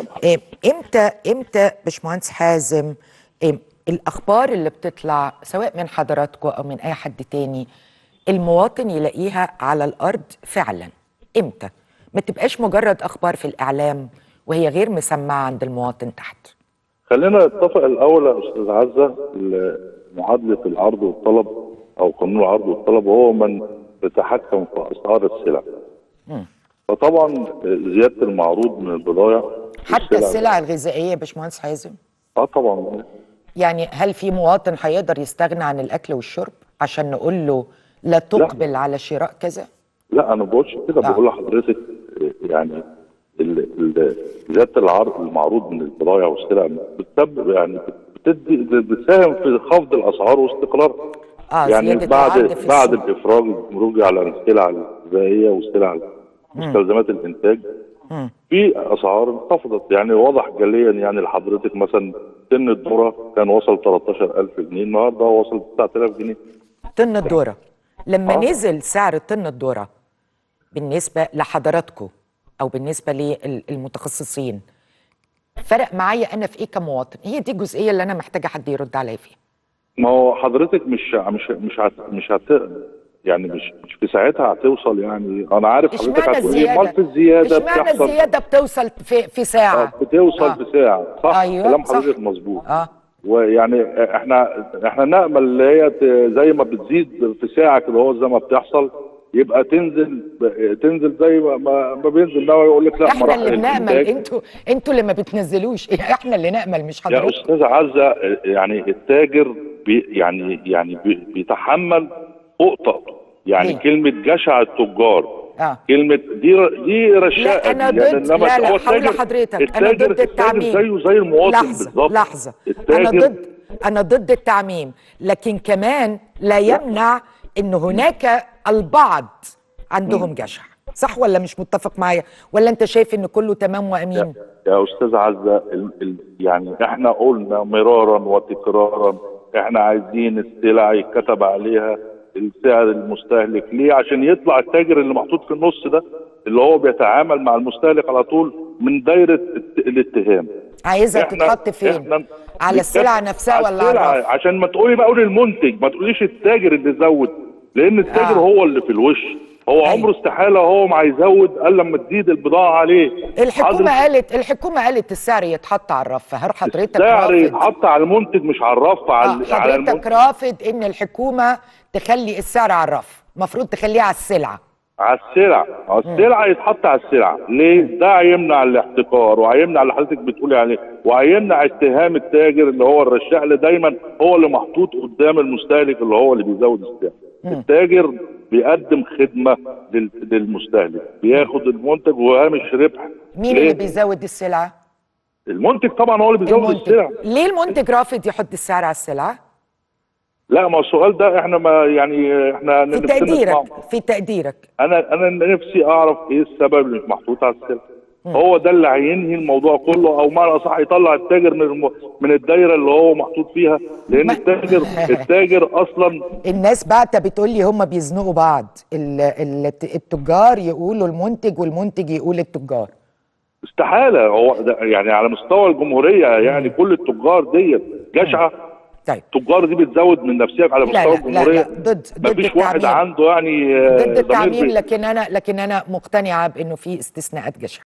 إيه، امتى امتى باشمهندس حازم إيه، الاخبار اللي بتطلع سواء من حضراتكم او من اي حد تاني المواطن يلاقيها على الارض فعلا امتى ما تبقاش مجرد اخبار في الاعلام وهي غير مسمعه عند المواطن تحت خلينا نتفق الاول يا استاذ عزه ال- معادله العرض والطلب او قانون العرض والطلب هو من يتحكم في اسعار السلع. فطبعا زياده المعروض من البضائع حتى السلع الغذائيه يا باشمهندس حازم اه طبعا يعني هل في مواطن هيقدر يستغنى عن الاكل والشرب عشان نقول له لا تقبل على شراء كذا لا انا ما بقولش كده آه. بقول لحضرتك يعني ال- ال- زياده العرض المعروض من البضائع والسلع بتسبب يعني بتدي بتساهم في خفض الاسعار واستقرارها. اه يعني زياده بعد العرض في بعد السوق. الافراج الجمركي على السلع الغذائيه والسلع مستلزمات الانتاج في اسعار انخفضت يعني واضح جليا يعني لحضرتك مثلا سن الذره كان وصل 13000 جنيه النهارده هو وصل 9000 جنيه طن الذره لما آه. نزل سعر طن الذره بالنسبه لحضراتكم او بالنسبه للمتخصصين فرق معايا انا في ايه كمواطن هي دي الجزئيه اللي انا محتاجه حد يرد عليا فيها ما هو حضرتك مش مش مش هت مش هت يعني مش مش في ساعتها هتوصل يعني انا عارف حضرتك اشمعنى هتقول ايه الزياده امال في الزياده اشمعنى بتحصل الزياده بتوصل في في ساعه آه، بتوصل آه. في ساعه صح أيوة، كلام صح. حضرتك مظبوط اه ويعني احنا احنا نامل اللي هي ت- زي ما بتزيد في ساعه كده هو زي ما بتحصل يبقى تنزل تنزل زي ما ما ما بينزل ده يقول لك لا احنا مراحل اللي بنامل الإنتاج. انتوا انتوا اللي ما بتنزلوش احنا اللي نامل مش يا حضرتك استاذ عزه يعني التاجر بي يعني يعني بي بيتحمل فوق طاقته يعني ليه؟ كلمه جشع التجار اه كلمه دي دي رشاقه لا انا دي. يعني ضد إنما لا لا هو هقول التاجر- لحضرتك انا التاجر- ضد التاجر التعميم زيه زي المواطن لحظه بالظبط لحظه انا التاجر ضد انا ضد التعميم لكن كمان لا يمنع ان هناك البعض عندهم جشع صح ولا مش متفق معايا ولا انت شايف ان كله تمام وامين يا استاذ عزه ال ال يعني احنا قلنا مرارا وتكرارا احنا عايزين السلع يتكتب عليها السعر المستهلك ليه عشان يطلع التاجر اللي محطوط في النص ده اللي هو بيتعامل مع المستهلك على طول من دايره الت- الاتهام عايزها إحنا- تتحط فين إحنا على السلعه بنتكلم نفسها على ولا على السلعة الرف عشان ما تقولي بقى قولي المنتج ما تقوليش التاجر اللي زود لان التاجر آه. هو اللي في الوش هو أيوة. عمره استحاله هو ما هيزود الا لما تزيد البضاعه عليه الحكومه حضرتك قالت الحكومه قالت السعر يتحط على الرف هل حضرتك السعر رافض يتحط على المنتج مش على الرف على آه، على حضرتك المنتج رافض ان الحكومه تخلي السعر على الرف المفروض تخليه على السلعه على السلع على السلع يتحط على السلع ليه ده هيمنع الاحتكار وهيمنع اللي حضرتك بتقولي عليه وهيمنع اتهام التاجر اللي هو الرشاق اللي دايما هو اللي محطوط قدام المستهلك اللي هو اللي بيزود السعر التاجر بيقدم خدمه لل- للمستهلك بياخد المنتج وهامش ربح مين ليه؟ اللي بيزود السلعه المنتج طبعا هو اللي بيزود المنتج السعر ليه المنتج رافض يحط السعر على السلعه لا ما السؤال ده احنا ما يعني احنا في نفسنا تقديرك نسمعه. في تقديرك انا انا نفسي اعرف ايه السبب اللي مش محطوط على السلع هو ده اللي هينهي الموضوع كله او معنى اصح يطلع التاجر من الم... من الدايره اللي هو محطوط فيها لان ما- التاجر التاجر اصلا الناس بعتة بتقول لي هم بيزنقوا بعض ال- ال- التجار يقولوا المنتج والمنتج يقول التجار استحاله هو ده يعني على مستوى الجمهوريه يعني كل التجار ديت جشعه طيب التجار دي بتزود من نفسها على لا مستوى لا لا الجمهوريه ضد ضد مفيش واحد التعميم عنده يعني آه، ضد ضمير التعميم بي- لكن انا لكن انا مقتنعه بانه في استثناءات جشع